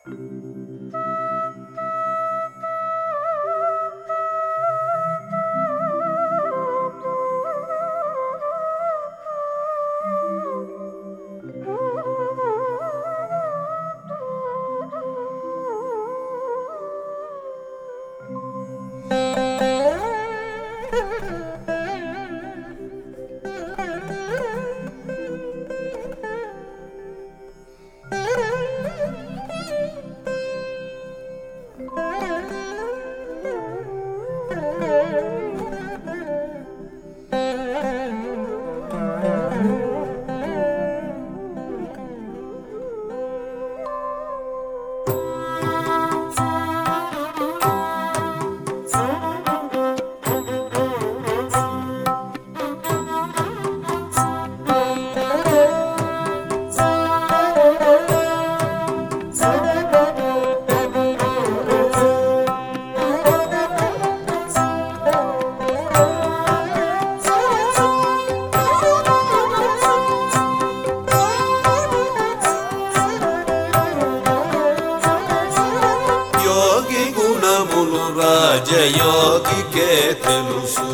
యోగి గుణములు రాజయోగికే తెలుసు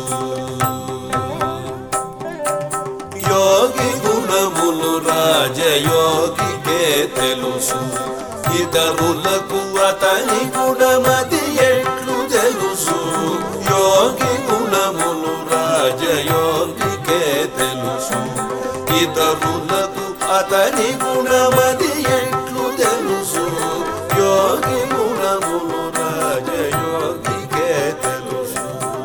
యోగి గుణములు రాజయోగికే తెలుసు ఇతరులకు అతని గుణమది ఎట్లు తెలుసు యోగి గుణములు రాజయోగికే తెలుసు ఇతరులకు అతని గుణమది ఎట్లు తెలుసు యోగి గుణములు రాజయోగికే తెలుసు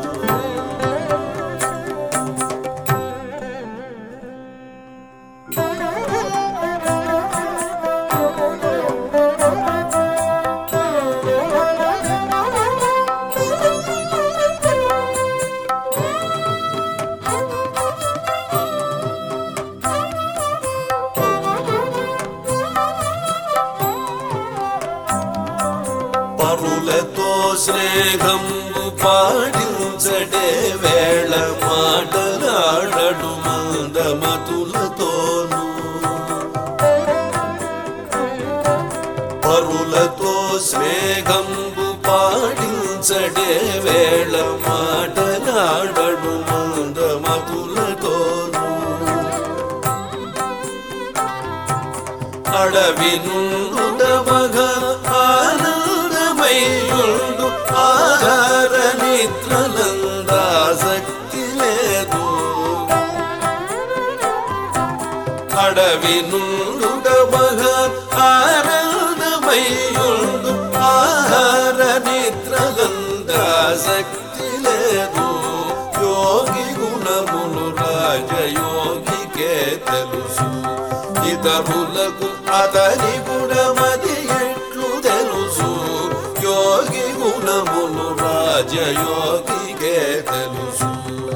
పరులతో స్నేహము పాటించడే వేళ మాటలాడడు మందమతులతోను పరులతో స్నేహము పాటించడే వేళ మాటలాడడు మందమతులతోను అడవి నుండుదమగ ఆనందమయుండు ఆహార నిద్రలందాసక్తి లేదు అడవి నుండుదమగ ఆనందమయుండు ఆహార నిద్రలందాసక్తి లేదు యోగి గుణములు రాజయోగికే తెలుసు ఇతరులకు అతని గుణమది ఎట్లు తెలుసు యోగి గుణములు రాజయోగికే తెలుసు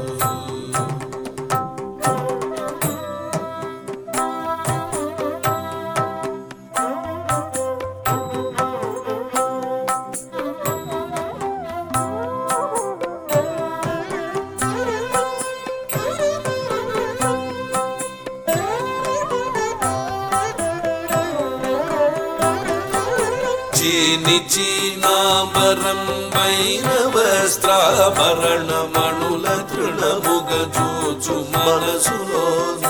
చీని చీనాంబరం వైరవస్త్రాభరణ మణుల తృణముగ చూచు మనసులోన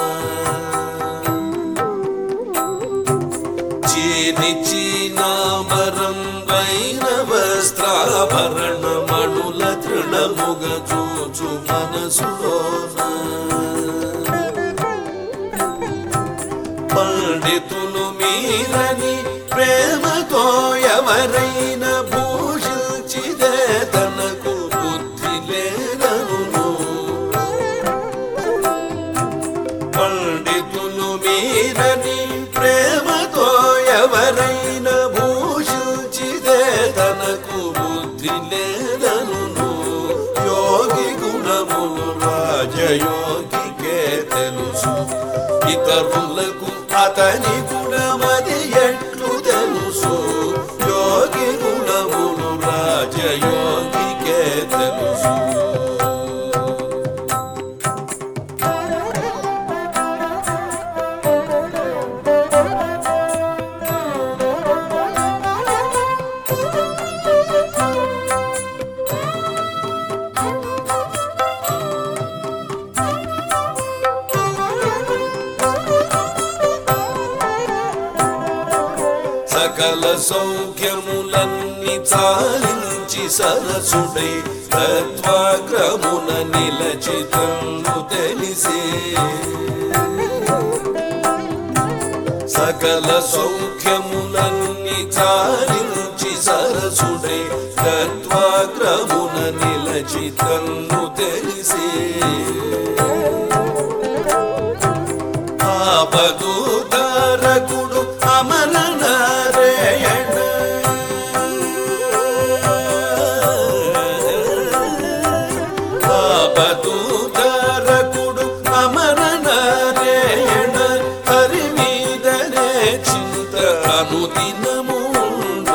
చీని చీనాంబరం వైరవస్త్రాభరణ మణుల తృణముగ చూచు మనసులోన పండితులు మీరని ప్రేమతో ఎవరైనా భూషించిదే తనకు బుద్ధి లేదను పండితులు మీరని ప్రేమతో ఎవరైనా భూషించిదే తనకు బుద్ధి లేదను యోగి గుణములు రాజయోగికే తెలుసు ఇతరులకు అతని గుణమది ఎట్లు తెలుసు యోగి గుణములు రాజయోగికే తెలుసు సకల సౌఖ్యములన్నీ చాలించి సరసుడై తత్వాగ్రమున నిలచితము తెలిసే సకల సౌఖ్యములన్నీ చాలించి సరసుడై తత్వాగ్రమున నిలచితము తెలిసే ఆపదూతారకుడు అమర నారాయణ ఆపదూతారకుడు అమర నారాయణ హరి మీదనే చింత అనుదినముండు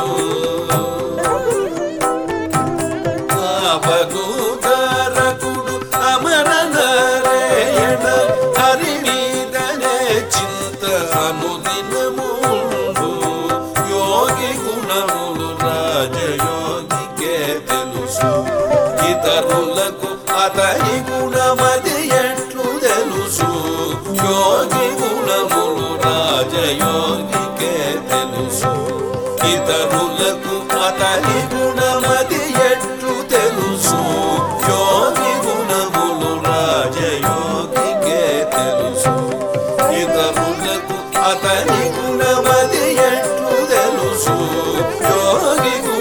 ఆపదూతారకుడు అమర నారాయణ హరి మీదనే చింత అనుదినముండు యోగి గుణములు రాజయోగికే తెలుసు ఇతరులకు అతని గుణమది ఎట్లు తెలుసు యోగి గుణములు రాజయోగికే తెలుసు ఇతరులకు అతని గుణమది ఎట్లు తెలుసు యోగి గుణములు రాజయోగికే తెలుసు ఇతరులకు అతని గుణమది ఎట్లు తెలుసు యోగి